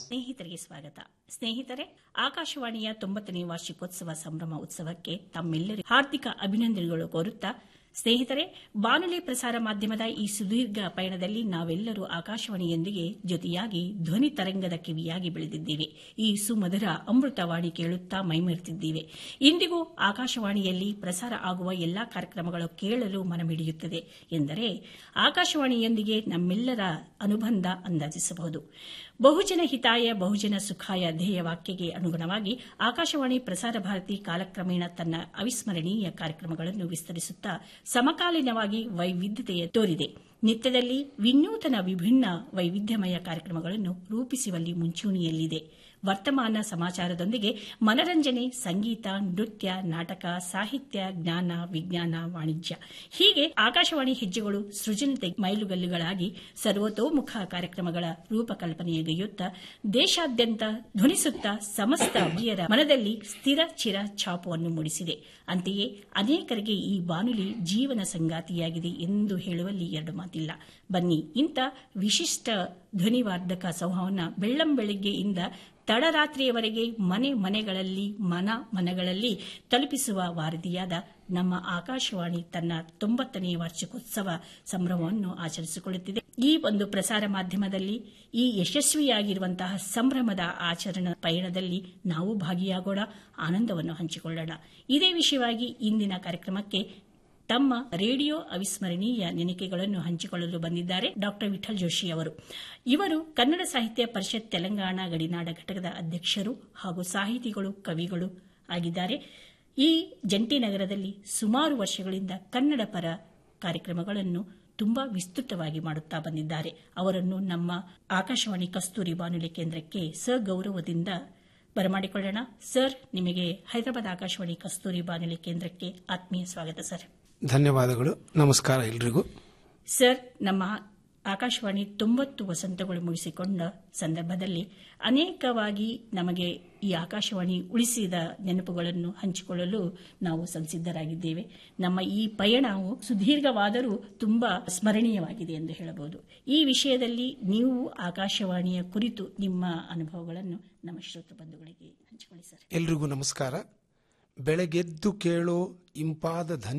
ಸ್ನೇಹಿತರಿಗೆ ಸ್ವಾಗತ ಸ್ನೇಹಿತರೆ ಆಕಾಶವಾಣಿಯ ತೊಂಬತ್ತನೇ ವಾರ್ಷಿಕೋತ್ಸವ ಸಂಭ್ರಮ ಉತ್ಸವಕ್ಕೆ ತಮ್ಮೆಲ್ಲರಿಗೂ ಹಾರ್ದಿಕ ಅಭಿನಂದನೆಗಳು ಕೋರುತ್ತಾ ಸ್ನೇಹಿತರೆ ಬಾನುಲಿ ಪ್ರಸಾರ ಮಾಧ್ಯಮದ ಈ ಸುದೀರ್ಘ ಪಯಣದಲ್ಲಿ ನಾವೆಲ್ಲರೂ ಆಕಾಶವಾಣಿಯೊಂದಿಗೆ ಜೊತೆಯಾಗಿ ಧ್ವನಿ ತರಂಗದ ಕಿವಿಯಾಗಿ ಬೆಳೆದಿದ್ದೇವೆ ಈ ಸುಮಧುರ ಅಮೃತವಾಣಿ ಕೇಳುತ್ತಾ ಮೈಮರೆತಿದ್ದೇವೆ ಇಂದಿಗೂ ಆಕಾಶವಾಣಿಯಲ್ಲಿ ಪ್ರಸಾರ ಆಗುವ ಎಲ್ಲಾ ಕಾರ್ಯಕ್ರಮಗಳು ಕೇಳಲು ಮನಮಿಡಿಯುತ್ತದೆ ಎಂದರೆ ಆಕಾಶವಾಣಿಯೊಂದಿಗೆ ನಮ್ಮೆಲ್ಲರ ಅನುಬಂಧ ಅಂದಾಜಿಸಬಹುದು ಬಹುಜನ ಹಿತಾಯ ಬಹುಜನ ಸುಖಾಯ ಧ್ಯೇಯ ವಾಕ್ಯಗೆ ಅನುಗುಣವಾಗಿ ಆಕಾಶವಾಣಿ ಪ್ರಸಾರ ಭಾರತಿ ಕಾಲಕ್ರಮೇಣ ತನ್ನ ಅವಿಸ್ಮರಣೀಯ ಕಾರ್ಯಕ್ರಮಗಳನ್ನು ವಿಸ್ತರಿಸುತ್ತಾ ಸಮಕಾಲೀನವಾಗಿ ವೈವಿಧ್ಯತೆಯ ತೋರಿದೆ ನಿತ್ಯದಲ್ಲಿ ವಿನೂತನ ವಿಭಿನ್ನ ವೈವಿಧ್ಯಮಯ ಕಾರ್ಯಕ್ರಮಗಳನ್ನು ರೂಪಿಸುವಲ್ಲಿ ಮುಂಚೂಣಿಯಲ್ಲಿದೆ ವರ್ತಮಾನ ಸಮಾಚಾರದೊಂದಿಗೆ ಮನರಂಜನೆ ಸಂಗೀತ ನೃತ್ಯ ನಾಟಕ ಸಾಹಿತ್ಯ ಜ್ಞಾನ ವಿಜ್ಞಾನ ವಾಣಿಜ್ಯ ಹೀಗೆ ಆಕಾಶವಾಣಿ ಹೆಜ್ಜೆಗಳು ಸೃಜನತೆ ಮೈಲುಗಲ್ಲುಗಳಾಗಿ ಸರ್ವತೋಮುಖ ಕಾರ್ಯಕ್ರಮಗಳ ರೂಪಕಲ್ಪನೆಯೊಗೆಯುತ್ತಾ ದೇಶಾದ್ಯಂತ ಧ್ವನಿಸುತ್ತಾ ಸಮಸ್ತ ಪ್ರಿಯರ ಮನದಲ್ಲಿ ಸ್ಥಿರ ಚಿರ ಛಾಪುವನ್ನು ಮೂಡಿಸಿದೆ ಅಂತೆಯೇ ಅನೇಕರಿಗೆ ಈ ಬಾನುಲಿ ಜೀವನ ಸಂಗಾತಿಯಾಗಿದೆ ಎಂದು ಹೇಳುವಲ್ಲಿ ಎರಡು ಮಾತಿಲ್ಲ ಬನ್ನಿ ಇಂಥ ವಿಶಿಷ್ಟ ಧ್ವನಿವಾರ್ಧಕ ಸಮೂಹವನ್ನು ಬೆಳ್ಳಂಬೆಳಗ್ಗೆಯಿಂದ ತಡರಾತ್ರಿಯವರೆಗೆ ಮನೆ ಮನೆಗಳಲ್ಲಿ ಮನ ಮನಗಳಲ್ಲಿ ತಲುಪಿಸುವ ವಾರದಿಯಾದ ನಮ್ಮ ಆಕಾಶವಾಣಿ ತನ್ನ ತೊಂಬತ್ತನೇ ವಾರ್ಷಿಕೋತ್ಸವ ಸಂಭ್ರಮವನ್ನು ಆಚರಿಸಿಕೊಳ್ಳುತ್ತಿದೆ ಈ ಒಂದು ಪ್ರಸಾರ ಮಾಧ್ಯಮದಲ್ಲಿ ಈ ಯಶಸ್ವಿಯಾಗಿರುವಂತಹ ಸಂಭ್ರಮದ ಆಚರಣಾ ಪಯಣದಲ್ಲಿ ನಾವು ಭಾಗಿಯಾಗೋಣ ಆನಂದವನ್ನು ಹಂಚಿಕೊಳ್ಳೋಣ ಇದೇ ವಿಷಯವಾಗಿ ಇಂದಿನ ಕಾರ್ಯಕ್ರಮಕ್ಕೆ ತಮ್ಮ ರೇಡಿಯೋ ಅವಿಸ್ಮರಣೀಯ ನೆನಕೆಗಳನ್ನು ಹಂಚಿಕೊಳ್ಳಲು ಬಂದಿದ್ದಾರೆ ಡಾ ವಿಠಲ್ ಜೋಶಿ ಅವರು ಇವರು ಕನ್ನಡ ಸಾಹಿತ್ಯ ಪರಿಷತ್ ತೆಲಂಗಾಣ ಗಡಿನಾಡ ಘಟಕದ ಅಧ್ಯಕ್ಷರು ಹಾಗೂ ಸಾಹಿತಿಗಳು ಕವಿಗಳು ಆಗಿದ್ದಾರೆ ಈ ಜಂಟಿ ನಗರದಲ್ಲಿ ಸುಮಾರು ವರ್ಷಗಳಿಂದ ಕನ್ನಡ ಪರ ಕಾರ್ಯಕ್ರಮಗಳನ್ನು ತುಂಬಾ ವಿಸ್ತೃತವಾಗಿ ಮಾಡುತ್ತಾ ಬಂದಿದ್ದಾರೆ ಅವರನ್ನು ನಮ್ಮ ಆಕಾಶವಾಣಿ ಕಸ್ತೂರಿ ಬಾನುಲಿ ಕೇಂದ್ರಕ್ಕೆ ಸಗೌರವದಿಂದ ಬರಮಾಡಿಕೊಳ್ಳೋಣ ಸರ್ ನಿಮಗೆ ಹೈದರಾಬಾದ್ ಆಕಾಶವಾಣಿ ಕಸ್ತೂರಿ ಬಾನುಲಿ ಕೇಂದ್ರಕ್ಕೆ ಆತ್ಮೀಯ ಸ್ವಾಗತ ಸರ್ ಧನ್ಯವಾದಗಳು ನಮಸ್ಕಾರ ಎಲ್ರಿಗೂ ಸರ್ ನಮ್ಮ ಆಕಾಶವಾಣಿ ತೊಂಬತ್ತು ವಸಂತಗಳು ಮುಗಿಸಿಕೊಂಡ ಸಂದರ್ಭದಲ್ಲಿ ಅನೇಕವಾಗಿ ನಮಗೆ ಈ ಆಕಾಶವಾಣಿ ಉಳಿಸಿದ ನೆನಪುಗಳನ್ನು ಹಂಚಿಕೊಳ್ಳಲು ನಾವು ಸಂಸಿದ್ದರಾಗಿದ್ದೇವೆ ನಮ್ಮ ಈ ಪಯಣವು ಸುದೀರ್ಘವಾದರೂ ತುಂಬಾ ಸ್ಮರಣೀಯವಾಗಿದೆ ಎಂದು ಹೇಳಬಹುದು ಈ ವಿಷಯದಲ್ಲಿ ನೀವು ಆಕಾಶವಾಣಿಯ ಕುರಿತು ನಿಮ್ಮ ಅನುಭವಗಳನ್ನು ನಮ್ಮ ಶ್ರೋತೃ ಬಂಧುಗಳಿಗೆ ಹಂಚಿಕೊಳ್ಳಿ ಸರ್ ಎಲ್ರಿಗೂ ನಮಸ್ಕಾರ ಬೆಳಗೆದ್ದು ಕೇಳೋ ಇಂಪಾದ ಧ್ವನಿ